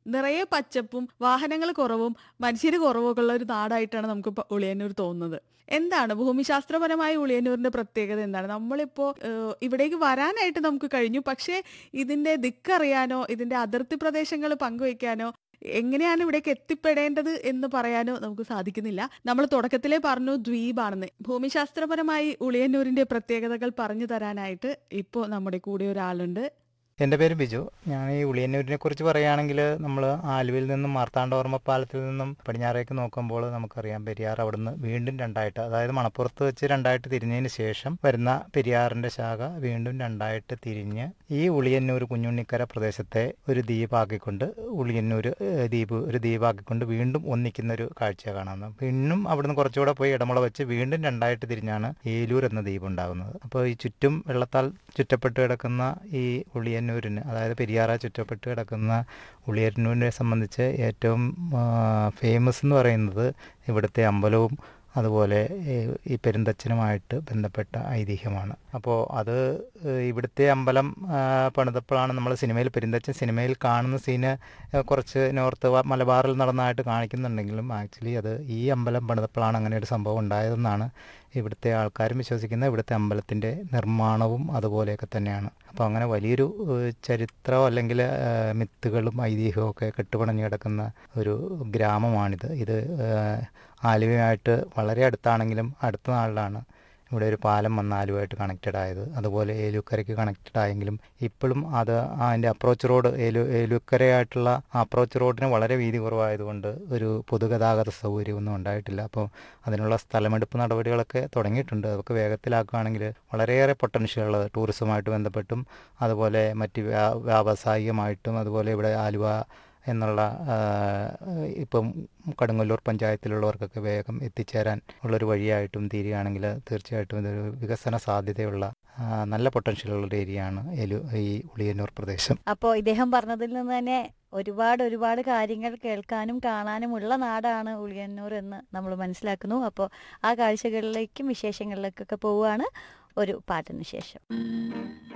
നിറയെ പച്ചപ്പും വാഹനങ്ങൾ കുറവും മനുഷ്യര് കുറവൊക്കെ ഉള്ള ഒരു നാടായിട്ടാണ് നമുക്ക് ഇപ്പൊ ഉളിയന്നൂർ തോന്നുന്നത് എന്താണ് ഭൂമിശാസ്ത്രപരമായ ഉളിയന്നൂരിന്റെ പ്രത്യേകത എന്താണ് നമ്മളിപ്പോ ഏഹ്, ഇവിടേക്ക് വരാനായിട്ട് നമുക്ക് കഴിഞ്ഞു പക്ഷേ ഇതിന്റെ ദിക്കറിയാനോ ഇതിന്റെ അതിർത്തി പ്രദേശങ്ങൾ പങ്കുവയ്ക്കാനോ എങ്ങനെയാണ് ഇവിടേക്ക് എത്തിപ്പെടേണ്ടത് എന്ന് പറയാനോ നമുക്ക് സാധിക്കുന്നില്ല നമ്മൾ തുടക്കത്തിലേ പറഞ്ഞു ദ്വീപാണെന്ന് ഭൂമിശാസ്ത്രപരമായി ഉളിയന്നൂരിന്റെ പ്രത്യേകതകൾ പറഞ്ഞു തരാനായിട്ട് ഇപ്പോൾ നമ്മുടെ കൂടെ ഒരാളുണ്ട് എൻ്റെ പേര് ബിജു ഞാൻ ഈ ഉളിയന്നൂരിനെ കുറിച്ച് പറയുകയാണെങ്കിൽ നമ്മൾ ആലുവയിൽ നിന്നും മാർത്താണ്ഡോർമ്മ പാലത്തിൽ നിന്നും പടിഞ്ഞാറേക്ക് നോക്കുമ്പോൾ നമുക്കറിയാം പെരിയാർ അവിടുന്ന് വീണ്ടും രണ്ടായിട്ട് അതായത് മണപ്പുറത്ത് വെച്ച് രണ്ടായിട്ട് തിരിഞ്ഞതിന് ശേഷം വരുന്ന പെരിയാറിൻ്റെ ശാഖ വീണ്ടും രണ്ടായിട്ട് തിരിഞ്ഞ് ഈ ഉളിയന്നൂർ കുഞ്ഞുണ്ണിക്കര പ്രദേശത്തെ ഒരു ദ്വീപാക്കിക്കൊണ്ട് ഉളിയന്നൂർ ഏഹ്, ദ്വീപ് ഒരു ദ്വീപാക്കിക്കൊണ്ട് വീണ്ടും ഒന്നിക്കുന്ന ഒരു കാഴ്ച കാണാവുന്നത് പിന്നും അവിടുന്ന് കുറച്ചുകൂടെ പോയി ഇടമുള വെച്ച് വീണ്ടും രണ്ടായിട്ട് തിരിഞ്ഞാണ് ഏലൂർ എന്ന ദ്വീപ് ഉണ്ടാകുന്നത് അപ്പോൾ ഈ ചുറ്റും വെള്ളത്താൽ ചുറ്റപ്പെട്ട് കിടക്കുന്ന ഈ ഉളിയന്നൂരിന് അതായത് പെരിയാറ ചുറ്റപ്പെട്ട് കിടക്കുന്ന ഉളിയന്നൂരിനെ സംബന്ധിച്ച് ഏറ്റവും ഫേമസ് എന്ന് പറയുന്നത് ഇവിടുത്തെ അമ്പലവും അതുപോലെ ഈ- ഈ പെരുന്തച്ഛനുമായിട്ട് ബന്ധപ്പെട്ട ഐതിഹ്യമാണ് അപ്പോൾ അത് ഏഹ്, ഇവിടുത്തെ അമ്പലം ആ, പണിതപ്പോഴാണ് നമ്മൾ സിനിമയിൽ പെരുന്തച്ഛൻ സിനിമയിൽ കാണുന്ന സീന് ഏഹ്, കുറച്ച് നോർത്ത് വ- മലബാറിൽ നടന്നതായിട്ട് കാണിക്കുന്നുണ്ടെങ്കിലും ആക്ച്വലി അത് ഈ അമ്പലം പണിതപ്പോഴാണ് അങ്ങനെ ഒരു സംഭവം ഉണ്ടായതെന്നാണ് ഇവിടുത്തെ ആൾക്കാരും വിശ്വസിക്കുന്നത് ഇവിടുത്തെ അമ്പലത്തിൻ്റെ നിർമ്മാണവും അതുപോലെയൊക്കെ തന്നെയാണ് അപ്പോൾ അങ്ങനെ വലിയൊരു ഏഹ്, ചരിത്രമോ അല്ലെങ്കിൽ ഏഹ്, മിത്തുകളും ഐതിഹ്യവും ഒക്കെ കെട്ടുപണഞ്ഞു കിടക്കുന്ന ഒരു ഗ്രാമമാണിത് ഇത് ഏഹ്, ആലുവയുമായിട്ട് വളരെ അടുത്താണെങ്കിലും അടുത്ത നാളിലാണ് ഇവിടെ ഒരു പാലം വന്ന് ആലുവായിട്ട് കണക്റ്റഡ് ആയത് അതുപോലെ ഏലുക്കരയ്ക്ക് കണക്റ്റഡ് ആയെങ്കിലും ഇപ്പോഴും അത് അതിൻ്റെ അപ്രോച്ച് റോഡ് ഏലു ഏലുക്കരയായിട്ടുള്ള അപ്രോച്ച് റോഡിന് വളരെ വീതി കുറവായതുകൊണ്ട് ഒരു പൊതുഗതാഗത സൗകര്യമൊന്നും ഉണ്ടായിട്ടില്ല അപ്പോൾ അതിനുള്ള സ്ഥലമെടുപ്പ് നടപടികളൊക്കെ തുടങ്ങിയിട്ടുണ്ട് അതൊക്കെ വേഗത്തിലാക്കുകയാണെങ്കിൽ വളരെയേറെ പൊട്ടൻഷ്യൽ ഉള്ളത് ടൂറിസവുമായിട്ട് ബന്ധപ്പെട്ടും അതുപോലെ മറ്റ് വ്യാ വ്യാവസായികമായിട്ടും അതുപോലെ ഇവിടെ ആലുവ എന്നുള്ള ആ, ഇപ്പം കടുങ്ങല്ലൂർ പഞ്ചായത്തിലുള്ളവർക്കൊക്കെ വേഗം എത്തിച്ചേരാൻ ഉള്ളൊരു വഴിയായിട്ടും തീരുകയാണെങ്കിൽ തീർച്ചയായിട്ടും ഇതൊരു വികസന സാധ്യതയുള്ള ആ, നല്ല പൊട്ടൻഷ്യലുള്ള ഒരു ഏരിയയാണ് ഏലു ഈ ഉളിയന്നൂർ പ്രദേശം അപ്പോൾ ഇദ്ദേഹം പറഞ്ഞതിൽ നിന്ന് തന്നെ ഒരുപാട് ഒരുപാട് കാര്യങ്ങൾ കേൾക്കാനും കാണാനുമുള്ള നാടാണ് ഉളിയന്നൂർ എന്ന് നമ്മൾ മനസ്സിലാക്കുന്നു അപ്പോൾ ആ കാഴ്ചകളിലേക്കും വിശേഷങ്ങളിലേക്കൊക്കെ പോവുകയാണ് ഒരു പാട്ടിന് ശേഷം